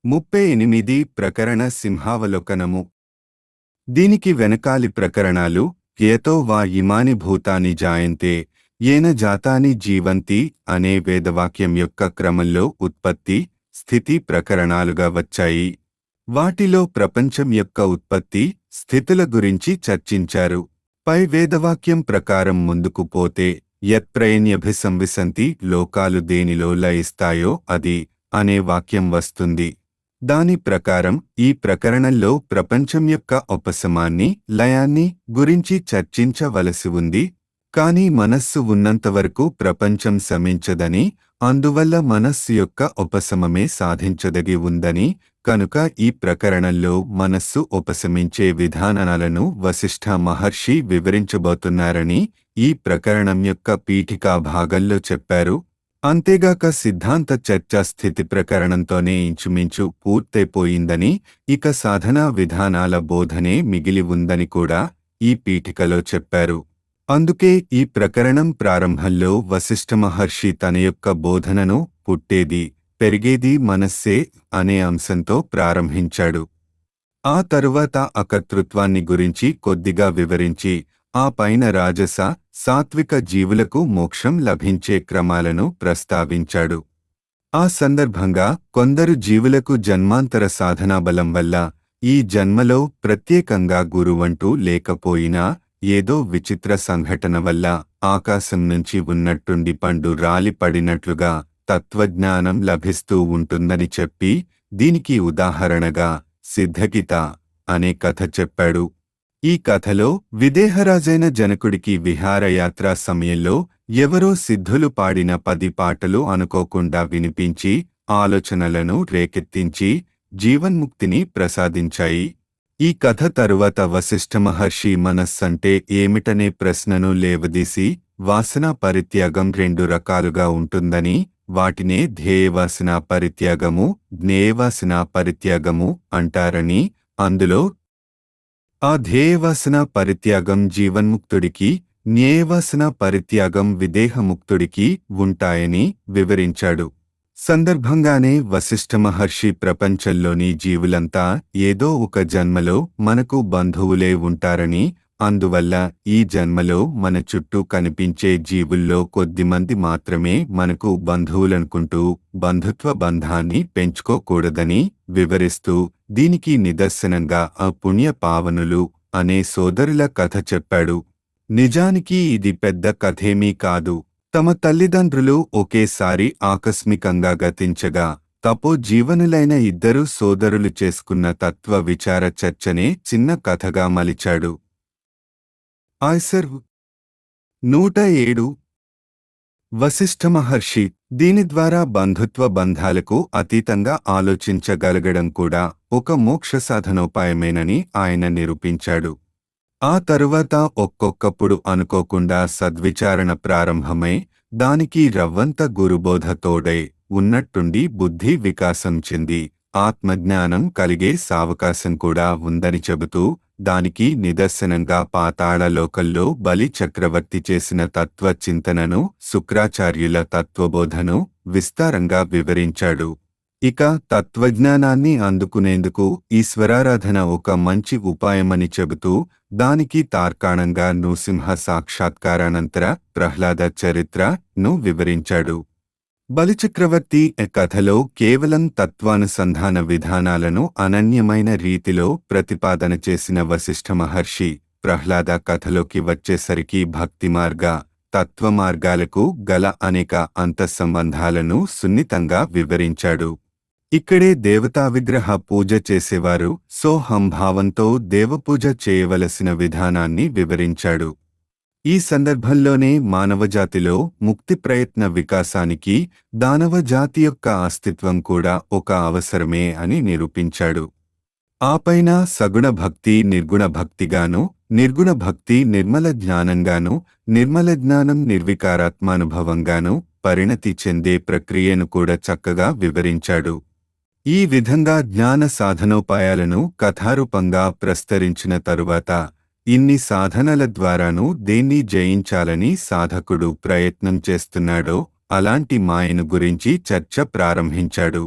ముప్పై ఎనిమిది ప్రకరణ సింహావలోకనము దీనికి వెనకాలి ప్రకరణాలు ఏతో వా ఇమాని భూతాని జాయంతే ఏన జాతాని జీవంతి అనే వేదవాక్యం యొక్క క్రమంలో ఉత్పత్తి స్థితి ప్రకరణాలుగా వచ్చాయి వాటిలో ప్రపంచం యొక్క ఉత్పత్తి స్థితుల గురించి చర్చించారు పై వేదవాక్యం ప్రకారం ముందుకు పోతే యత్ప్రయణ్యభిసంవిసంతి లోకాలు దేనిలో లయిస్తాయో అది అనే వాక్యం వస్తుంది దాని ప్రకారం ఈ ప్రకరణంలో ప్రపంచం యొక్క ఉపశమాన్ని లయాన్ని గురించి చర్చించవలసి ఉంది కాని మనస్సు ఉన్నంతవరకు ప్రపంచం శమించదని అందువల్ల మనస్సు యొక్క ఉపశమమే సాధించదగి ఉందని కనుక ఈ ప్రకరణంలో మనస్సు ఉపశమించే విధానాలను వశిష్ఠ మహర్షి వివరించబోతున్నారని ఈ ప్రకరణం యొక్క పీఠికా భాగంలో చెప్పారు అంతేగాక సిద్ధాంత చర్చా స్థితి ప్రకరణంతోనే ఇంచుమించు పూర్తయిపోయిందని ఇక సాధనా విధానాల బోధనే మిగిలి ఉందని కూడా ఈ పీఠికలో చెప్పారు అందుకే ఈ ప్రకరణం ప్రారంభంలో వశిష్ఠ మహర్షి తన యొక్క బోధనను పుట్టేది పెరిగేది మనస్సే అనే అంశంతో ప్రారంభించాడు ఆ తరువాత అకర్తృత్వాన్ని గురించి కొద్దిగా వివరించి ఆ పైన రాజస సాత్విక జీవులకు మోక్షం లభించే క్రమాలను ప్రస్తావించాడు ఆ సందర్భంగా కొందరు జీవులకు జన్మాంతర సాధనా బలం వల్ల ఈ జన్మలో ప్రత్యేకంగా గురువంటూ లేకపోయినా ఏదో విచిత్ర సంఘటన వల్ల ఆకాశం నుంచి ఉన్నట్టుండి పండు రాలి పడినట్లుగా తత్వజ్ఞానం లభిస్తూ ఉంటుందని చెప్పి దీనికి ఉదాహరణగా సిద్ధగిత అనే కథ చెప్పాడు ఈ కథలో విదేహరాజైన జనకుడికి విహారయాత్రా సమయంలో ఎవరో సిద్ధులు పాడిన పది పాటలు అనుకోకుండా వినిపించి ఆలోచనలను రేకెత్తించి జీవన్ముక్తిని ప్రసాదించాయి ఈ కథ తరువాత వశిష్ఠ మహర్షి మనస్సంటే ఏమిటనే ప్రశ్నను లేవదీసి వాసనా పరిత్యాగం రెండు రకాలుగా ఉంటుందని వాటినే ధ్యేయవాసనా పరిత్యాగము జ్ఞేయవాసనా పరిత్యాగము అంటారని అందులో ఆ ధ్యేయవాసన పరిత్యాగం జీవన్ముక్తుడికి న్యాయవాసన పరిత్యాగం విదేహముక్తుడికి ఉంటాయని వివరించాడు సందర్భంగానే వశిష్ఠ మహర్షి ప్రపంచంలోని జీవులంతా ఏదో ఒక జన్మలో మనకు బంధువులే ఉంటారని అందువల్ల ఈ జన్మలో మన చుట్టూ కనిపించే జీవుల్లో కొద్దిమంది మాత్రమే మనకు బంధువులనుకుంటూ బంధుత్వ బంధాన్ని పెంచుకోకూడదని వివరిస్తూ దీనికి నిదర్శనంగా ఆ పుణ్య పావనులు అనే సోదరుల కథ చెప్పాడు నిజానికి ఇది పెద్ద కథేమీ కాదు తమ తల్లిదండ్రులు ఒకేసారి ఆకస్మికంగా గతించగా తపో జీవనులైన ఇద్దరు సోదరులు చేసుకున్న తత్వ విచార చర్చనే చిన్న కథగా మలిచాడు ఆయ్సర్ నూట ఏడు వశిష్ఠ మహర్షి దీని ద్వారా బంధుత్వ బంధాలకు అతీతంగా ఆలోచించగలగడం కూడా ఒక మోక్ష సాధనోపాయమేనని ఆయన నిరూపించాడు ఆ తరువాత ఒక్కొక్కప్పుడు అనుకోకుండా సద్విచారణ ప్రారంభమై దానికి రవ్వంత గురుబోధ తోడై ఉన్నట్టుండి బుద్ధి వికాసం చెంది ఆత్మజ్ఞానం కలిగే సావకాశం కూడా ఉందని చెబుతూ దానికి నిదర్శనంగా పాతాళలోకల్లో బలి చక్రవర్తి చేసిన తత్వ చింతనను శుక్రాచార్యుల తత్వబోధను విస్తారంగా వివరించాడు ఇక తత్వజ్ఞానాన్ని అందుకునేందుకు ఈశ్వరారాధన ఒక మంచి ఉపాయమని చెబుతూ దానికి తార్కాణంగా నృసింహ సాక్షాత్కారానంతర ప్రహ్లాద చరిత్రను వివరించాడు బలిచక్రవర్తి కథలో కేవలం తత్వానుసంధాన విధానాలను అనన్యమైన రీతిలో ప్రతిపాదన చేసిన వశిష్ఠ మహర్షి ప్రహ్లాద కథలోకి వచ్చేసరికి భక్తి మార్గ తత్వ మార్గాలకు గల అనేక అంతఃసంబంధాలను సున్నితంగా వివరించాడు ఇక్కడే దేవతా విగ్రహ పూజ చేసేవారు సోహంభావంతో దేవపూజ చేయవలసిన విధానాన్ని వివరించాడు ఈ సందర్భంలోనే మానవజాతిలో ముక్తి ప్రయత్న వికాసానికి దానవజాతి యొక్క అస్తిత్వం కూడా ఒక అవసరమే అని నిరూపించాడు ఆపైన సగుణ భక్తి నిర్గుణ భక్తిగాను నిర్గుణ భక్తి నిర్మల జ్ఞానంగాను నిర్మల జ్ఞానం నిర్వికారాత్మానుభవంగాను పరిణతి చెందే ప్రక్రియను కూడా చక్కగా వివరించాడు ఈ విధంగా జ్ఞాన సాధనోపాయాలను కథారూపంగా ప్రస్తరించిన తరువాత ఇన్ని సాధనల ద్వారాను దేన్ని జయించాలని సాధకుడు ప్రయత్నం చేస్తున్నాడో అలాంటి మాయను గురించి చర్చ ప్రారంభించాడు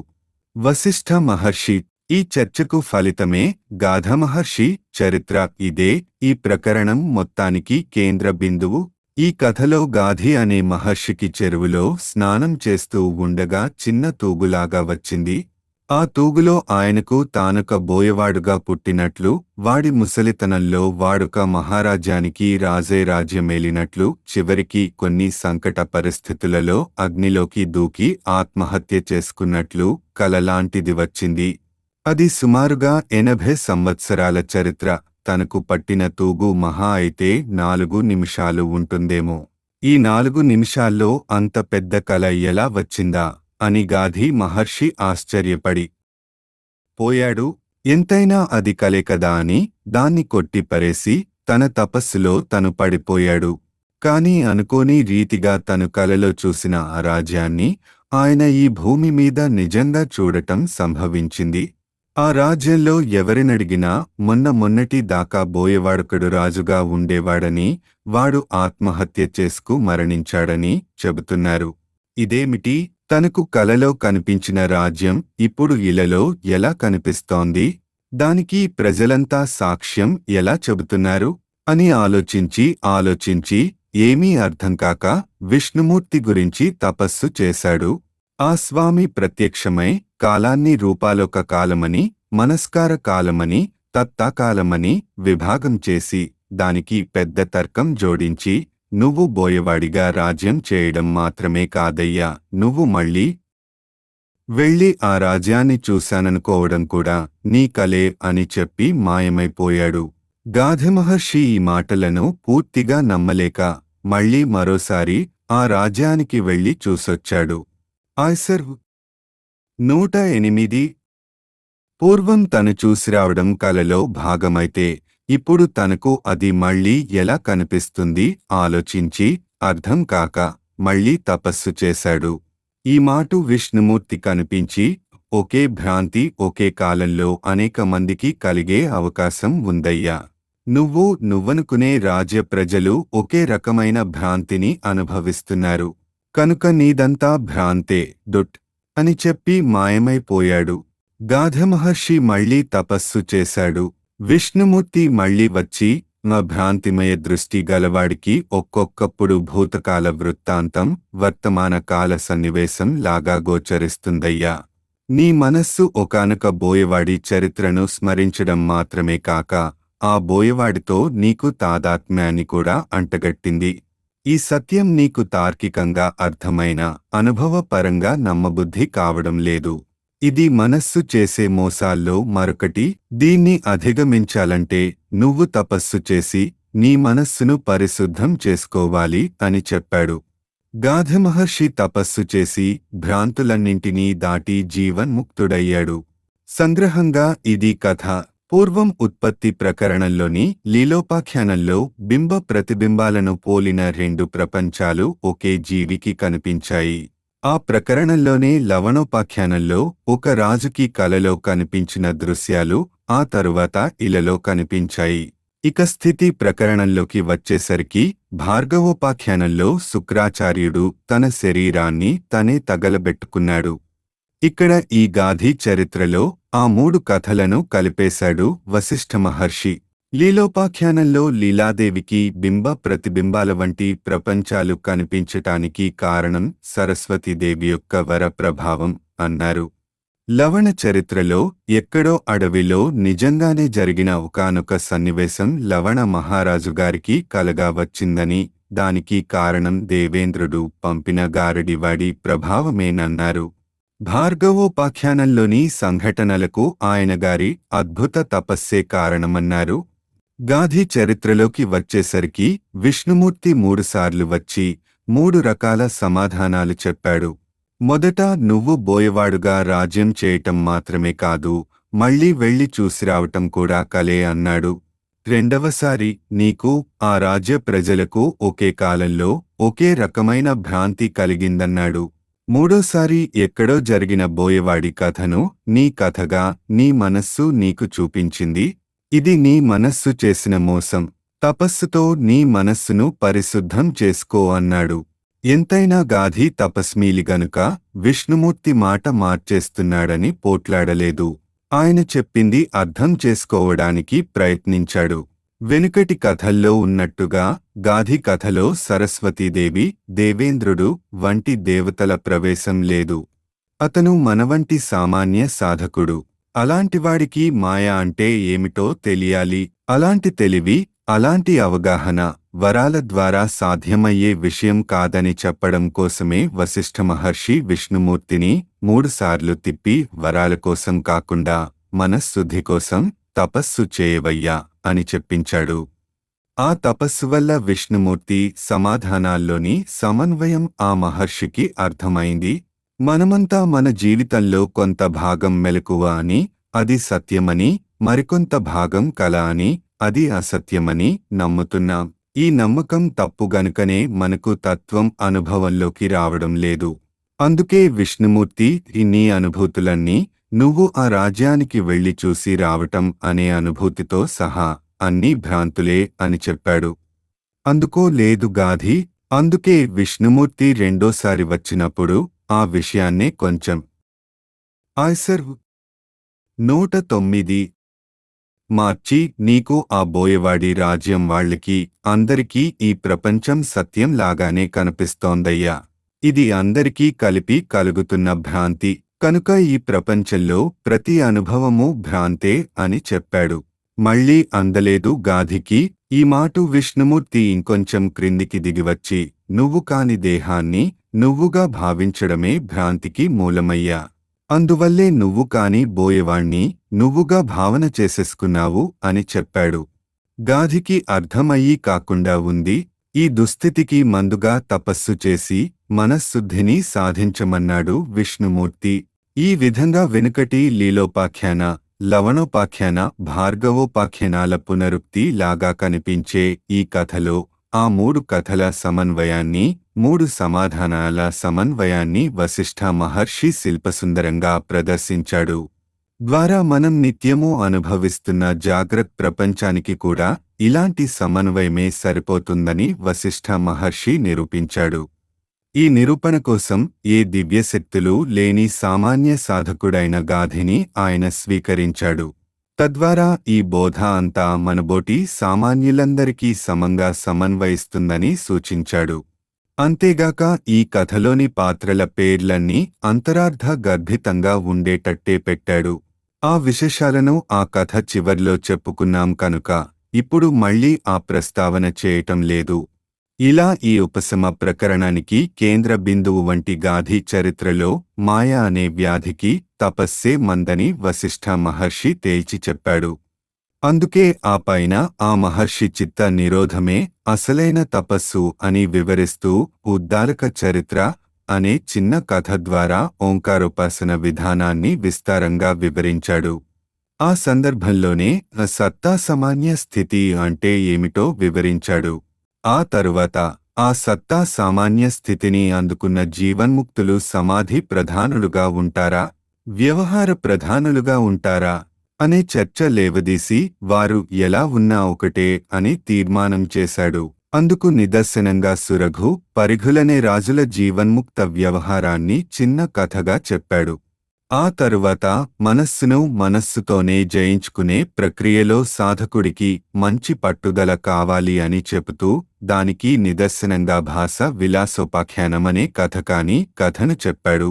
వశిష్ఠ మహర్షి ఈ చర్చకు ఫలితమే గాధ మహర్షి చరిత్ర ఇదే ఈ ప్రకరణం మొత్తానికి కేంద్ర బిందువు ఈ కథలో గాధి అనే మహర్షికి చెరువులో స్నానం చేస్తూ ఉండగా చిన్న తూగులాగా వచ్చింది ఆ తూగులో ఆయనకు తానొక బోయవాడుగా పుట్టినట్లు వాడి ముసలితనంలో వాడుక మహారాజ్యానికి రాజే రాజ్యమేలినట్లు చివరికి కొన్ని సంకట పరిస్థితులలో అగ్నిలోకి దూకి ఆత్మహత్య చేసుకున్నట్లు కలలాంటిది వచ్చింది అది సుమారుగా ఎనభై సంవత్సరాల చరిత్ర తనకు పట్టిన తూగు మహా అయితే నాలుగు నిమిషాలు ఉంటుందేమో ఈ నాలుగు నిమిషాల్లో అంత పెద్ద కల ఎలా వచ్చిందా అని గాధి మహర్షి ఆశ్చర్యపడి పోయాడు ఎంతైనా అది కలే కదా అని దాన్ని కొట్టి పరేసి తన తపస్సులో తను పడిపోయాడు కాని అనుకోని రీతిగా తను కలలో చూసిన ఆ రాజ్యాన్ని ఆయన ఈ భూమి మీద నిజంగా చూడటం సంభవించింది ఆ రాజ్యంలో ఎవరినడిగినా మొన్న మొన్నటి దాకా బోయవాడుకడు రాజుగా ఉండేవాడని వాడు ఆత్మహత్య చేసుకు మరణించాడని చెబుతున్నారు ఇదేమిటి తనకు కలలో కనిపించిన రాజ్యం ఇప్పుడు ఇలలో ఎలా కనిపిస్తోంది దానికి ప్రజలంతా సాక్ష్యం ఎలా చెబుతున్నారు అని ఆలోచించి ఆలోచించి ఏమీ అర్థం కాక విష్ణుమూర్తి గురించి తపస్సు చేశాడు ఆ స్వామి ప్రత్యక్షమై కాలాన్ని రూపాలొక కాలమని మనస్కార కాలమని తత్తాకాలమని విభాగం చేసి దానికి పెద్ద తర్కం జోడించి నువ్వు బోయవాడిగా రాజ్యం చేయడం మాత్రమే కాదయ్యా నువ్వు మళ్ళీ వెళ్ళి ఆ రాజ్యాన్ని చూశాననుకోవడం కూడా నీ కలే అని చెప్పి మాయమైపోయాడు గాధమహర్షి ఈ మాటలను పూర్తిగా నమ్మలేక మళ్ళీ మరోసారి ఆ రాజ్యానికి వెళ్లి చూసొచ్చాడు ఆయ్సర్ నూట ఎనిమిది పూర్వం తను చూసిరావడం కలలో భాగమైతే ఇప్పుడు తనకు అది మళ్ళీ ఎలా కనిపిస్తుంది ఆలోచించి అర్థం కాక మళ్ళీ తపస్సు చేశాడు ఈ మాటు విష్ణుమూర్తి కనిపించి ఒకే భ్రాంతి ఒకే కాలంలో అనేక మందికి కలిగే అవకాశం ఉందయ్యా నువ్వు నువ్వనుకునే రాజ్య ప్రజలు ఒకే రకమైన భ్రాంతిని అనుభవిస్తున్నారు కనుక నీదంతా భ్రాంతే డొట్ అని చెప్పి మాయమైపోయాడు గాధమహర్షి మళ్లీ తపస్సు చేశాడు విష్ణుమూర్తి మళ్లీ వచ్చి నా భ్రాంతిమయ దృష్టి గలవాడికి ఒక్కొక్కప్పుడు భూతకాల వృత్తాంతం వర్తమాన కాల సన్నివేశం లాగా గోచరిస్తుందయ్యా నీ మనస్సు ఒకానొక బోయవాడి చరిత్రను స్మరించడం మాత్రమే కాక ఆ బోయవాడితో నీకు తాదాత్మ్యాన్ని కూడా అంటగట్టింది ఈ సత్యం నీకు తార్కికంగా అర్థమైన అనుభవపరంగా నమ్మబుద్ధి కావడం లేదు ఇది మనస్సు చేసే మోసాల్లో మరొకటి దీన్ని అధిగమించాలంటే నువ్వు తపస్సు చేసి నీ మనస్సును పరిశుద్ధం చేసుకోవాలి అని చెప్పాడు గాధమహర్షి తపస్సు చేసి భ్రాంతులన్నింటినీ దాటి జీవన్ముక్తుడయ్యాడు సంగ్రహంగా ఇది కథ పూర్వం ఉత్పత్తి ప్రకరణంలోని లీలోపాఖ్యానంలో బింబ ప్రతిబింబాలను పోలిన రెండు ప్రపంచాలు ఒకే జీవికి కనిపించాయి ఆ ప్రకరణంలోనే లవణోపాఖ్యానంలో ఒక రాజుకి కలలో కనిపించిన దృశ్యాలు ఆ తరువాత ఇలలో కనిపించాయి ఇక స్థితి ప్రకరణంలోకి వచ్చేసరికి భార్గవోపాఖ్యానంలో శుక్రాచార్యుడు తన శరీరాన్ని తనే తగలబెట్టుకున్నాడు ఇక్కడ ఈ గాధి చరిత్రలో ఆ మూడు కథలను కలిపేశాడు వశిష్ఠ మహర్షి లీలోపాఖ్యానంలో లీలాదేవికి బింబ ప్రతిబింబాల వంటి ప్రపంచాలు కనిపించటానికి కారణం సరస్వతీదేవి యొక్క వర ప్రభావం అన్నారు లవణ చరిత్రలో ఎక్కడో అడవిలో నిజంగానే జరిగిన ఒకానొక సన్నివేశం లవణ మహారాజు గారికి కలగా వచ్చిందని దానికి కారణం దేవేంద్రుడు పంపిన గారడివాడి ప్రభావమేనన్నారు భార్గవోపాఖ్యానంలోని సంఘటనలకు ఆయన గారి అద్భుత తపస్సే కారణమన్నారు గాధి చరిత్రలోకి వచ్చేసరికి విష్ణుమూర్తి మూడుసార్లు వచ్చి మూడు రకాల సమాధానాలు చెప్పాడు మొదట నువ్వు బోయవాడుగా రాజ్యం చేయటం మాత్రమే కాదు మళ్ళీ వెళ్లి చూసిరావటం కూడా కలే అన్నాడు రెండవసారి నీకు ఆ రాజ్య ప్రజలకు ఒకే కాలంలో ఒకే రకమైన భ్రాంతి కలిగిందన్నాడు మూడోసారి ఎక్కడో జరిగిన బోయవాడి కథను నీ కథగా నీ మనస్సు నీకు చూపించింది ఇది నీ మనస్సు చేసిన మోసం తపస్సుతో నీ మనస్సును పరిశుద్ధం చేసుకో అన్నాడు ఎంతైనా గాధి తపస్మీలి గనుక విష్ణుమూర్తి మాట మార్చేస్తున్నాడని పోట్లాడలేదు ఆయన చెప్పింది అర్థం చేసుకోవడానికి ప్రయత్నించాడు వెనుకటి కథల్లో ఉన్నట్టుగా గాధి కథలో సరస్వతీదేవి దేవేంద్రుడు వంటి దేవతల ప్రవేశం లేదు అతను మనవంటి సామాన్య సాధకుడు అలాంటివాడికి మాయ అంటే ఏమిటో తెలియాలి అలాంటి తెలివి అలాంటి అవగాహన వరాల ద్వారా సాధ్యమయ్యే విషయం కాదని చెప్పడం కోసమే వశిష్ఠ మహర్షి విష్ణుమూర్తిని మూడుసార్లు తిప్పి వరాల కోసం కాకుండా మనశ్శుద్ధి కోసం తపస్సు చేయవయ్యా అని చెప్పించాడు ఆ తపస్సు వల్ల విష్ణుమూర్తి సమాధానాల్లోని సమన్వయం ఆ మహర్షికి అర్థమైంది మనమంతా మన జీవితంలో కొంత భాగం మెలకువ అని అది సత్యమని మరికొంత భాగం కల అని అది అసత్యమని నమ్ముతున్నాం ఈ నమ్మకం తప్పు గనుకనే మనకు తత్వం అనుభవంలోకి రావడం లేదు అందుకే విష్ణుమూర్తి ఈ నీ అనుభూతులన్నీ నువ్వు ఆ రాజ్యానికి వెళ్లి చూసి రావటం అనే అనుభూతితో సహా అన్నీ భ్రాంతులే అని చెప్పాడు అందుకో లేదు గాధి అందుకే విష్ణుమూర్తి రెండోసారి వచ్చినప్పుడు ఆ విషయాన్నే కొంచెం ఆయ్సర్ నూట తొమ్మిది మార్చి నీకు ఆ బోయవాడి రాజ్యం వాళ్ళకి అందరికీ ఈ ప్రపంచం సత్యం లాగానే కనిపిస్తోందయ్యా ఇది అందరికీ కలిపి కలుగుతున్న భ్రాంతి కనుక ఈ ప్రపంచంలో ప్రతి అనుభవము భ్రాంతే అని చెప్పాడు మళ్ళీ అందలేదు గాధికి ఈ మాటు విష్ణుమూర్తి ఇంకొంచెం క్రిందికి దిగివచ్చి నువ్వు కాని దేహాన్ని నువ్వుగా భావించడమే భ్రాంతికి మూలమయ్యా అందువల్లే నువ్వు కాని బోయేవాణ్ణి నువ్వుగా భావన చేసేసుకున్నావు అని చెప్పాడు గాధికి అర్థమయ్యి కాకుండా ఉంది ఈ దుస్థితికి మందుగా తపస్సు చేసి మనశ్శుద్ధిని సాధించమన్నాడు విష్ణుమూర్తి ఈ విధంగా వెనుకటి లీలోపాఖ్యాన లవణోపాఖ్యాన భార్గవోపాఖ్యానాల పునరుక్తి లాగా కనిపించే ఈ కథలో ఆ మూడు కథల సమన్వయాన్ని మూడు సమాధానాల సమన్వయాన్ని వశిష్ఠ మహర్షి శిల్పసుందరంగా ప్రదర్శించాడు ద్వారా మనం నిత్యము అనుభవిస్తున్న జాగ్రత్త ప్రపంచానికి కూడా ఇలాంటి సమన్వయమే సరిపోతుందని వశిష్ఠ మహర్షి నిరూపించాడు ఈ నిరూపణ కోసం ఏ దివ్యశక్తులు లేని సామాన్య సాధకుడైన గాధిని ఆయన స్వీకరించాడు తద్వారా ఈ బోధ అంతా మనబోటి సామాన్యులందరికీ సమంగా సమన్వయిస్తుందని సూచించాడు అంతేగాక ఈ కథలోని పాత్రల పేర్లన్నీ అంతరార్థ గర్భితంగా ఉండేటట్టే పెట్టాడు ఆ విశేషాలను ఆ కథ చివర్లో చెప్పుకున్నాం కనుక ఇప్పుడు మళ్ళీ ఆ ప్రస్తావన చేయటం లేదు ఇలా ఈ ఉపశమ ప్రకరణానికి కేంద్ర బిందువు వంటి గాధి చరిత్రలో మాయ అనే వ్యాధికి తపస్సే మందని వశిష్ఠ మహర్షి తేల్చి చెప్పాడు అందుకే ఆ పైన ఆ మహర్షి చిత్త నిరోధమే అసలైన తపస్సు అని వివరిస్తూ ఉద్దారక చరిత్ర అనే చిన్న కథ ద్వారా ఓంకారోపాసన విధానాన్ని విస్తారంగా వివరించాడు ఆ సందర్భంలోనే సత్తా సామాన్య స్థితి అంటే ఏమిటో వివరించాడు ఆ తరువాత ఆ సత్తా సామాన్య స్థితిని అందుకున్న జీవన్ముక్తులు సమాధి ప్రధానులుగా ఉంటారా వ్యవహార ప్రధానులుగా ఉంటారా అనే చర్చ లేవదీసి వారు ఎలా ఉన్నా ఒకటే అని తీర్మానం చేశాడు అందుకు నిదర్శనంగా సురఘు పరిఘులనే రాజుల జీవన్ముక్త వ్యవహారాన్ని చిన్న కథగా చెప్పాడు ఆ తరువాత మనస్సును మనస్సుతోనే జయించుకునే ప్రక్రియలో సాధకుడికి మంచి పట్టుదల కావాలి అని చెబుతూ దానికి నిదర్శనంగా భాష విలాసోపాఖ్యానమనే కథ కాని కథను చెప్పాడు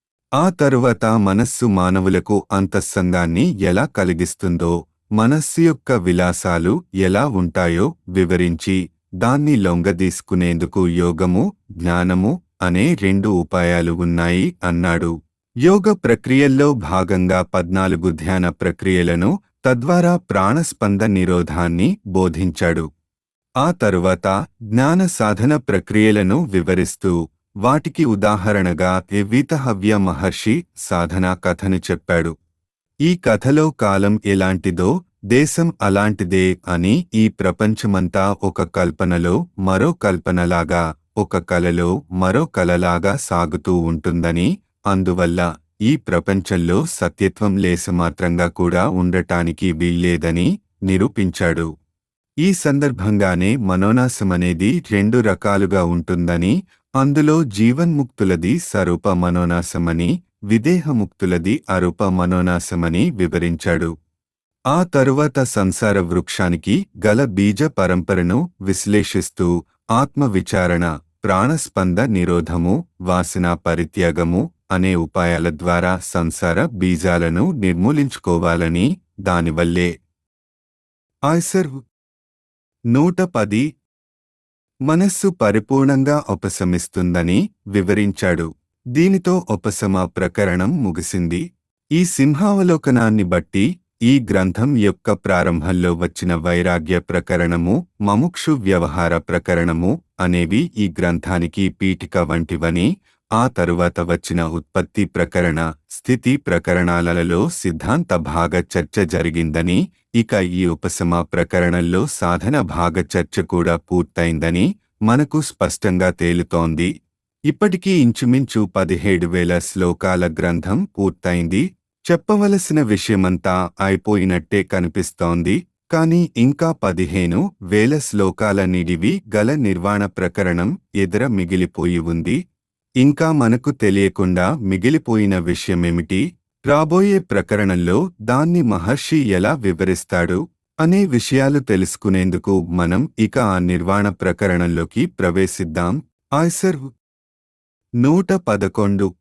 ఆ తరువాత మనస్సు మానవులకు అంతస్సంగాన్ని ఎలా కలిగిస్తుందో మనస్సు యొక్క విలాసాలు ఎలా ఉంటాయో వివరించి దాన్ని లొంగదీసుకునేందుకు యోగము జ్ఞానము అనే రెండు ఉపాయాలు ఉన్నాయి అన్నాడు యోగ ప్రక్రియల్లో భాగంగా పద్నాలుగు ధ్యాన ప్రక్రియలను తద్వారా ప్రాణస్పంద నిరోధాన్ని బోధించాడు ఆ తరువాత జ్ఞాన సాధన ప్రక్రియలను వివరిస్తూ వాటికి ఉదాహరణగా వీతహవ్య మహర్షి సాధనా కథను చెప్పాడు ఈ కథలో కాలం ఎలాంటిదో దేశం అలాంటిదే అని ఈ ప్రపంచమంతా ఒక కల్పనలో మరో కల్పనలాగా ఒక కలలో మరో కలలాగా సాగుతూ ఉంటుందని అందువల్ల ఈ ప్రపంచంలో సత్యత్వం లేసమాత్రంగా కూడా ఉండటానికి వీల్లేదని నిరూపించాడు ఈ సందర్భంగానే మనోనాశమనేది రెండు రకాలుగా ఉంటుందని అందులో జీవన్ముక్తులది సరూప మనోనాశమని విదేహముక్తులది అరూప మనోనాశమని వివరించాడు ఆ తరువాత సంసార వృక్షానికి గల బీజ పరంపరను విశ్లేషిస్తూ ఆత్మ విచారణ ప్రాణస్పంద నిరోధము వాసన పరిత్యాగము అనే ఉపాయాల ద్వారా సంసార బీజాలను నిర్మూలించుకోవాలని దానివల్లే ఆయ్సర్ నూట పది మనస్సు పరిపూర్ణంగా ఉపశమిస్తుందని వివరించాడు దీనితో ఉపశమ ప్రకరణం ముగిసింది ఈ సింహావలోకనాన్ని బట్టి ఈ గ్రంథం యొక్క ప్రారంభంలో వచ్చిన వైరాగ్య ప్రకరణము మముక్షు వ్యవహార ప్రకరణము అనేవి ఈ గ్రంథానికి పీఠిక వంటివని ఆ తరువాత వచ్చిన ఉత్పత్తి ప్రకరణ స్థితి ప్రకరణాలలో సిద్ధాంత భాగ చర్చ జరిగిందని ఇక ఈ ఉపశమ ప్రకరణంలో సాధన భాగ చర్చ కూడా పూర్తయిందని మనకు స్పష్టంగా తేలుతోంది ఇప్పటికీ ఇంచుమించు పదిహేడు వేల శ్లోకాల గ్రంథం పూర్తయింది చెప్పవలసిన విషయమంతా అయిపోయినట్టే కనిపిస్తోంది కాని ఇంకా పదిహేను వేల శ్లోకాల నిడివి గల నిర్వాణ ప్రకరణం ఎదుర మిగిలిపోయి ఉంది ఇంకా మనకు తెలియకుండా మిగిలిపోయిన విషయమేమిటి రాబోయే ప్రకరణంలో దాన్ని మహర్షి ఎలా వివరిస్తాడు అనే విషయాలు తెలుసుకునేందుకు మనం ఇక ఆ నిర్వాణ ప్రకరణంలోకి ప్రవేశిద్దాం ఆయ్సర్ నూట పదకొండు